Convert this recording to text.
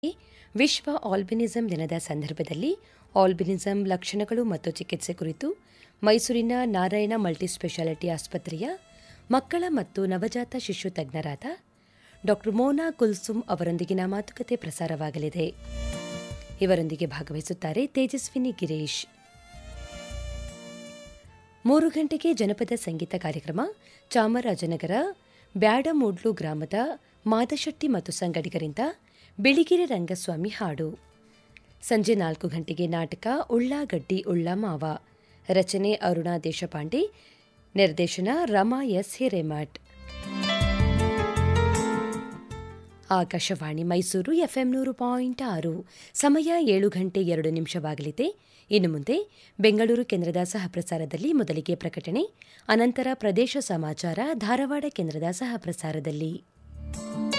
ವಿಶ್ವ ಆಲ್ಬಿನಿಸಂ ದಿನದ ಸಂದರ್ಭದಲ್ಲಿ ಆಲ್ಬಿನಿಸಂ ಲಕ್ಷಣಗಳು ಮತ್ತು ಚಿಕಿತ್ಸೆ ಕುರಿತು ಮೈಸೂರಿನ ನಾರಾಯಣ ಮಲ್ಟಿಸ್ಪೆಷಾಲಿಟಿ ಆಸ್ಪತ್ರೆಯ ಮಕ್ಕಳ ಮತ್ತು ನವಜಾತ ಶಿಶು ತಜ್ಞರಾದ ಡಾ ಮೋನಾ ಕುಲ್ಸುಮ್ ಅವರೊಂದಿಗಿನ ಮಾತುಕತೆ ಪ್ರಸಾರವಾಗಲಿದೆ ಇವರೊಂದಿಗೆ ಭಾಗವಹಿಸುತ್ತಾರೆ ತೇಜಸ್ವಿನಿ ಗಿರೀಶ್ ಮೂರು ಗಂಟೆಗೆ ಜನಪದ ಸಂಗೀತ ಕಾರ್ಯಕ್ರಮ ಚಾಮರಾಜನಗರ ಬ್ಯಾಡಮೂಡ್ಲು ಗ್ರಾಮದ ಮಾದಶೆಟ್ಟಿ ಮತ್ತು ಸಂಗಡಿಗರಿಂದ ಬಿಳಿಗಿರಿ ರಂಗಸ್ವಾಮಿ ಹಾಡು ಸಂಜೆ ನಾಲ್ಕು ಗಂಟೆಗೆ ನಾಟಕ ಉಳ್ಳಾಗಡ್ಡಿ ಉಳ್ಳ ಮಾವ ರಚನೆ ಅರುಣಾ ದೇಶಪಾಂಡೆ ನಿರ್ದೇಶನ ರಮಾ ಎಸ್ ಹಿರೇಮಠ್ ಆಕಾಶವಾಣಿ ಮೈಸೂರು ಎಫ್ಎಂ ನೂರು ಪಾಯಿಂಟ್ ಆರು ಸಮಯ ಏಳು ಗಂಟೆ ಎರಡು ನಿಮಿಷವಾಗಲಿದೆ ಇನ್ನು ಮುಂದೆ ಬೆಂಗಳೂರು ಕೇಂದ್ರದ ಸಹ ಪ್ರಸಾರದಲ್ಲಿ ಮೊದಲಿಗೆ ಪ್ರಕಟಣೆ ಅನಂತರ ಪ್ರದೇಶ ಸಮಾಚಾರ ಧಾರವಾಡ ಕೇಂದ್ರದ ಸಹ ಪ್ರಸಾರದಲ್ಲಿ